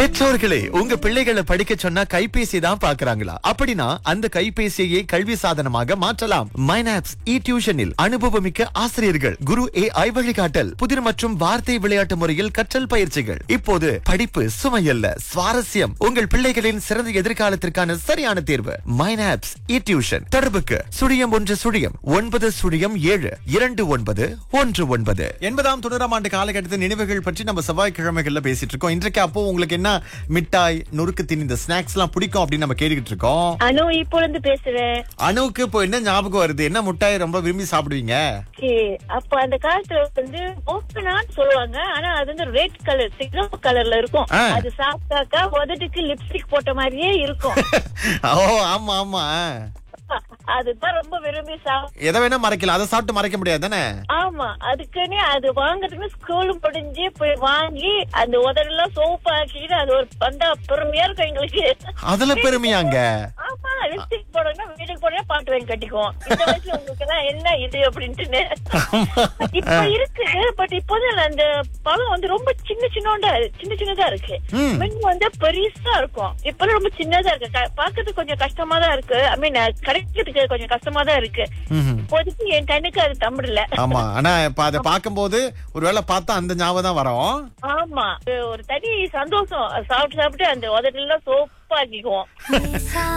பெற்றோர்களே உங்க பிள்ளைகளை படிக்க சொன்னா கைபேசி தான் பாக்குறாங்களா அப்படின்னா அந்த கைபேசியை கல்வி சாதனமாக மாற்றலாம் மைனாப்ஸ் இ டியூஷனில் அனுபவமிக்க ஆசிரியர்கள் குரு ஏ ஐ வழிகாட்டல் புதிர் மற்றும் வார்த்தை விளையாட்டு முறையில் கற்றல் பயிற்சிகள் இப்போது படிப்பு சுமையல்ல சுவாரஸ்யம் உங்கள் பிள்ளைகளின் சிறந்த எதிர்காலத்திற்கான சரியான தேர்வு மைனாப்ஸ் இ டியூஷன் தொடர்புக்கு சுழியம் ஒன்று சுழியம் ஒன்பது சுழியம் ஏழு இரண்டு ஒன்பது ஒன்று ஒன்பது எண்பதாம் தொண்ணூறாம் ஆண்டு காலகட்டத்தின் நினைவுகள் பற்றி நம்ம செவ்வாய்க்கிழமைகள்ல பேசிட்டு இருக்கோம் இன்றைக்கு அப்போ உங்களுக்கு என்ன மிட்டாய் நொறுக்கு தீனி இந்த ஸ்நாக்ஸ் எல்லாம் பிடிக்கும் அப்படின்னு நம்ம கேட்டுக்கிட்டு இருக்கோம் அனு இப்போ இருந்து பேசுறேன் அணுவுக்கு இப்போ என்ன ஞாபகம் வருது என்ன மிட்டாய் ரொம்ப விரும்பி சாப்பிடுவீங்க சரி, அப்ப அந்த காலத்துல வந்து மோக்கனான்னு சொல்லுவாங்க ஆனா அது வந்து ரெட் கலர் சிகப்பு கலர்ல இருக்கும் ஆ. அது சாப்பிட்டாக்கா உதட்டுக்கு லிப்ஸ்டிக் போட்ட மாதிரியே இருக்கும் ஓ ஆமா ஆமா அதுதான் ரொம்ப விரும்பி சாப்பிட எதை வேணா மறைக்கலாம் அதை சாப்பிட்டு மறைக்க முடியாது தானே ஆமா அதுக்குன்னே அது வாங்குறதுக்கு ஸ்கூல் முடிஞ்சு போய் வாங்கி அந்த உதடெல்லாம் சோப்பு ஆக்கிட்டு அது ஒரு பந்தா பெருமையா இருக்கும் எங்களுக்கு அதுல பெருமையாங்க ஆமா லிப்ஸ்டிக் போடணும் வீட்டுக்கு போனா பாட்டு வாங்கி கட்டிக்குவோம் இந்த வயசுல உங்களுக்கு எல்லாம் என்ன இது அப்படின்ட்டு இப்ப இருக்கு பட் இப்போது அந்த பழம் வந்து ரொம்ப சின்ன சின்னோண்டா சின்ன சின்னதா இருக்கு ம். மின் வந்து பெருசா இருக்கும் இப்ப ரொம்ப சின்னதா இருக்கு க- பாக்குறதுக்கு கொஞ்சம் கஷ்டமா தான் இருக்கு ஐ மீன் கிடைக்கிறதுக்கு கொஞ்சம் கஷ்டமா தான் இருக்கு ம்ஹும். இப்போதைக்கு என் கண்ணுக்கு அது தம்பிடல ஆமா ஆனா இப்ப அதை பார்க்கும்போது ஒருவேளை பார்த்தா அந்த ஞாபகம் தான் வரும் ஆமா ஒரு தனி சந்தோஷம் சாப்பிட்டு சாப்பிட்டு அந்த உதட்டெல்லாம் சோப்பாக்கிக்குவோம்